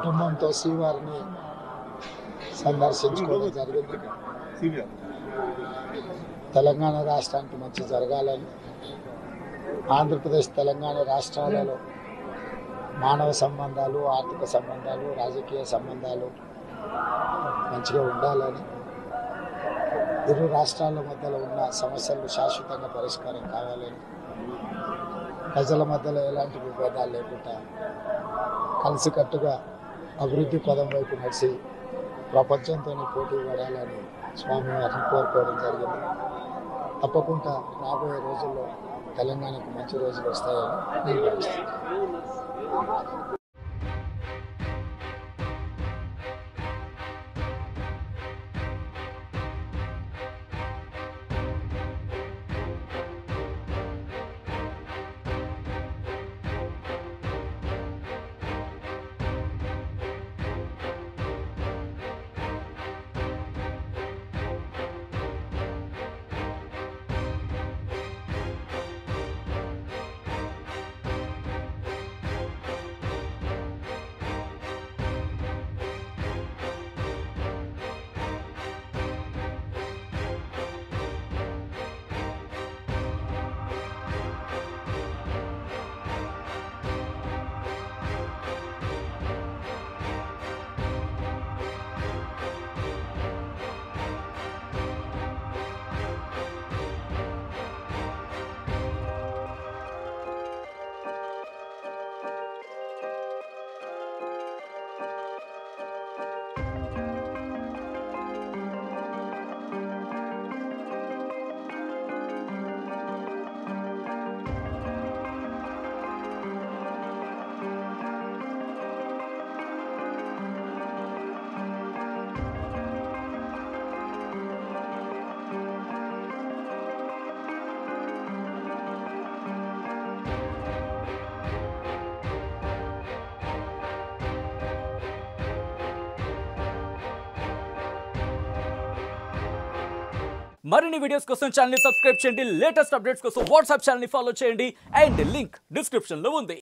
కుటుంబంతో శ్రీవారిని సందర్శించుకోవడం జరిగింది తెలంగాణ రాష్ట్రానికి మంచి జరగాలని ఆంధ్రప్రదేశ్ తెలంగాణ రాష్ట్రాలలో మానవ సంబంధాలు ఆర్థిక సంబంధాలు రాజకీయ సంబంధాలు మంచిగా ఉండాలని ఇరు రాష్ట్రాల మధ్యలో ఉన్న సమస్యలు శాశ్వతంగా పరిష్కారం కావాలని ప్రజల మధ్యలో ఎలాంటి విభేదాలు లేకుండా కలిసికట్టుగా అభివృద్ధి పదం వైపు నడిచి ప్రపంచంతో పోటీ పడాలని స్వామివారిని కోరుకోవడం జరిగింది తప్పకుండా రాబోయే రోజుల్లో తెలంగాణకు మంచి రోజులు వస్తాయని నేను భావిస్తున్నాను మరిన్ని వీడియోస్ కోసం ఛానల్ సబ్స్క్రైబ్ చేయండి లేటెస్ట్ అప్డేట్స్ కోసం వాట్సాప్ ఛానల్ ఫాలో చేయండి అండ్ లింక్ డిస్క్రిప్షన్ లో ఉంది